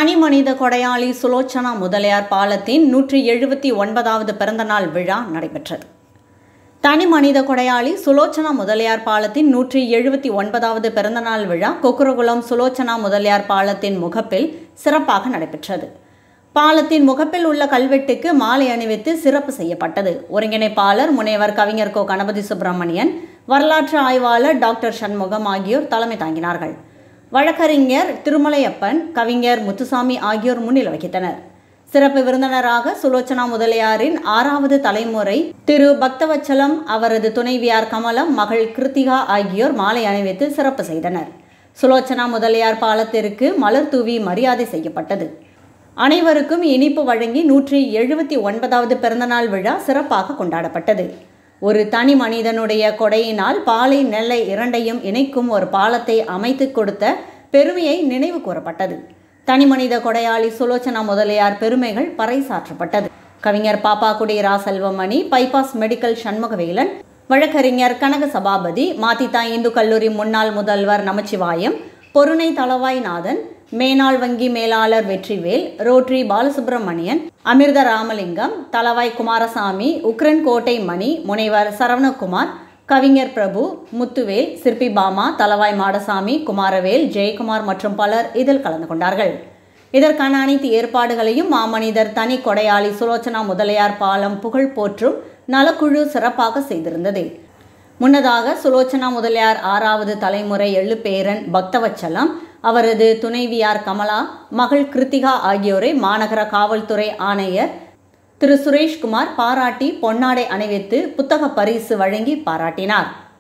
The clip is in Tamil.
தனி மனித கொடையாளி சுலோச்சனா முதலியார் பாலத்தின் நூற்றி எழுபத்தி ஒன்பதாவது பிறந்தநாள் விழா நடைபெற்றது தனி மனித கொடையாளி சுலோச்சனா முதலியார் பாலத்தின் நூற்றி எழுபத்தி ஒன்பதாவது பிறந்தநாள் விழா கொக்குரகுளம் சுலோச்சனா முதலியார் பாலத்தின் முகப்பில் சிறப்பாக நடைபெற்றது பாலத்தின் முகப்பில் உள்ள கல்வெட்டுக்கு மாலை அணிவித்து சிறப்பு செய்யப்பட்டது ஒருங்கிணைப்பாளர் முனைவர் கவிஞர் கோ கணபதி சுப்பிரமணியன் வரலாற்று ஆய்வாளர் டாக்டர் சண்முகம் ஆகியோர் தலைமை தாங்கினார்கள் வழக்கறிஞர் திருமலையப்பன் கவிஞர் முத்துசாமி ஆகியோர் முன்னிலை வகித்தனர் சிறப்பு விருந்தினராக சுலோச்சனா முதலியாரின் ஆறாவது தலைமுறை திரு பக்தவச்சலம் அவரது துணைவியார் கமலம் மகள் கிருத்திகா ஆகியோர் மாலை அணிவித்து சிறப்பு செய்தனர் சுலோச்சனா முதலியார் பாலத்திற்கு மலர் தூவி மரியாதை செய்யப்பட்டது அனைவருக்கும் இனிப்பு வழங்கி நூற்றி எழுபத்தி ஒன்பதாவது பிறந்தநாள் விழா சிறப்பாக கொண்டாடப்பட்டது ஒரு தனி மனிதனுடைய கொடையினால் பாலை நெல்லை இரண்டையும் இணைக்கும் ஒரு பாலத்தை அமைத்து கொடுத்த பெருமையை நினைவு கூறப்பட்டது தனிமனித கொடையாளி சுலோச்சனா முதலியார் பெருமைகள் பறைசாற்றப்பட்டது கவிஞர் பாப்பாக்குடி ரா செல்வமணி பைபாஸ் மெடிக்கல் சண்முகவேலன் வழக்கறிஞர் கனக சபாபதி மாத்தித்தா இந்து கல்லூரி முன்னாள் முதல்வர் நமச்சிவாயம் பொருணை தளவாய்நாதன் மேனாள் வங்கி மேலாளர் வெற்றிவேல் ரோட்ரி பாலசுப்பிரமணியன் அமிர்த ராமலிங்கம் தளவாய் குமாரசாமி உக்ரன் கோட்டை மணி முனைவர் சரவணகுமார் கவிஞர் பிரபு முத்துவேல் சிற்பி பாமா தலவாய் மாடசாமி குமாரவேல் ஜெயக்குமார் மற்றும் பலர் இதில் கலந்து கொண்டார்கள் இதற்கான அனைத்து ஏற்பாடுகளையும் மாமனிதர் தனி கொடையாளி சுலோச்சனா முதலியார் பாலம் புகழ் போற்றும் நலக்குழு சிறப்பாக செய்திருந்தது முன்னதாக சுலோச்சனா முதலியார் ஆறாவது தலைமுறை எழுப்பேரன் பக்தவச்சலம் அவரது துணைவியார் கமலா மகள் கிருத்திகா ஆகியோரை மாநகர காவல்துறை ஆணையர் திரு சுரேஷ்குமார் பாராட்டி பொன்னாடை அணிவித்து புத்தக பரிசு வழங்கி பாராட்டினார்